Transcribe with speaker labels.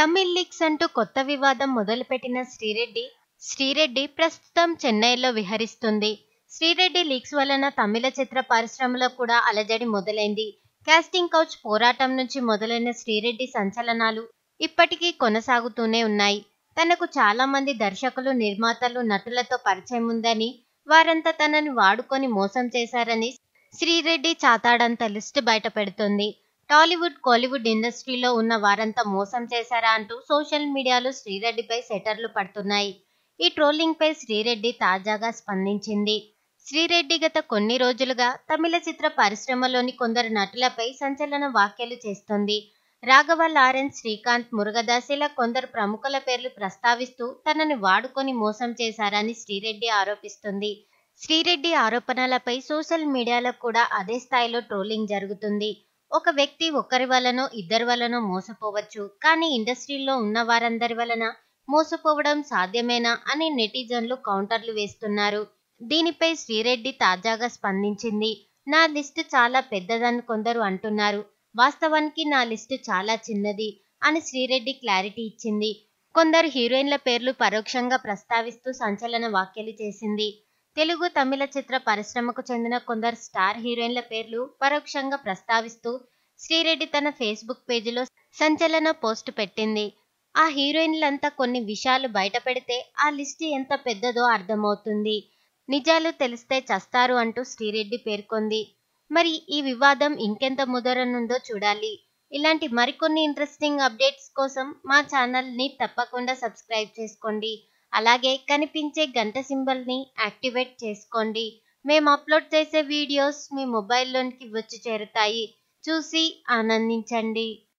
Speaker 1: Tamil leagues అంటూ కొత్త వివాదం మొదలుపెట్టిన శ్రీరెడ్డి శ్రీరెడ్డి ప్రస్తుతం చెన్నైలో విహరిస్తుంది శ్రీరెడ్డి లీగ్స్ వలన తమిళ చిత్ర పరిశ్రమలో కూడా అలజడి మొదలైంది కాస్టింగ్ కౌచ్ పోరాటం నుంచి మొదలైన శ్రీరెడ్డి సంచలనాలు ఇప్పటికీ కొనసాగుతూనే ఉన్నాయి తనకు చాలా మంది దర్శకులు నిర్మాతలు నటులతో పరిచయం ఉందని వారంతా తనని వాడుకొని మోసం చేశారని శ్రీరెడ్డి చాతాడంత లిస్టు బయట పెడుతుంది టాలీవుడ్ కోలీవుడ్ ఇండస్ట్రీలో ఉన్న వారంతా మోసం చేశారా అంటూ సోషల్ మీడియాలో శ్రీరెడ్డిపై సెటర్లు పడుతున్నాయి ఈ ట్రోలింగ్ పై శ్రీరెడ్డి తాజాగా స్పందించింది శ్రీరెడ్డి గత కొన్ని రోజులుగా తమిళ చిత్ర పరిశ్రమలోని కొందరు నటులపై సంచలన వ్యాఖ్యలు చేస్తుంది రాఘవ లారెన్స్ శ్రీకాంత్ మురుగదాస్ ఇలా కొందరు ప్రముఖుల పేర్లు ప్రస్తావిస్తూ తనని వాడుకొని మోసం చేశారని శ్రీరెడ్డి ఆరోపిస్తుంది శ్రీరెడ్డి ఆరోపణలపై సోషల్ మీడియాలో కూడా అదే స్థాయిలో ట్రోలింగ్ జరుగుతుంది ఒక వ్యక్తి ఒకరి వలనో ఇద్దరి వలనో మోసపోవచ్చు కానీ ఇండస్ట్రీలో ఉన్న వారందరి వలన మోసపోవడం సాధ్యమేనా అని నెటిజన్లు కౌంటర్లు వేస్తున్నారు దీనిపై శ్రీరెడ్డి తాజాగా స్పందించింది నా లిస్టు చాలా పెద్దదని కొందరు అంటున్నారు వాస్తవానికి నా లిస్టు చాలా చిన్నది అని శ్రీరెడ్డి క్లారిటీ ఇచ్చింది కొందరు హీరోయిన్ల పేర్లు పరోక్షంగా ప్రస్తావిస్తూ సంచలన వ్యాఖ్యలు చేసింది తెలుగు తమిళ చిత్ర పరిశ్రమకు చెందిన కొందరు స్టార్ హీరోయిన్ల పేర్లు పరోక్షంగా ప్రస్తావిస్తూ శ్రీరెడ్డి తన ఫేస్బుక్ పేజీలో సంచలన పోస్ట్ పెట్టింది ఆ హీరోయిన్లంతా కొన్ని విషయాలు బయట పెడితే ఆ లిస్ట్ ఎంత పెద్దదో అర్థమవుతుంది నిజాలు తెలిస్తే చస్తారు అంటూ శ్రీరెడ్డి పేర్కొంది మరి ఈ వివాదం ఇంకెంత ముదరనుందో చూడాలి ఇలాంటి మరికొన్ని ఇంట్రెస్టింగ్ అప్డేట్స్ కోసం మా ఛానల్ని తప్పకుండా సబ్స్క్రైబ్ చేసుకోండి అలాగే కనిపించే గంట సింబల్ని యాక్టివేట్ చేసుకోండి మేము అప్లోడ్ చేసే వీడియోస్ మీ మొబైల్లోనికి వచ్చి చేరుతాయి చూసి ఆనందించండి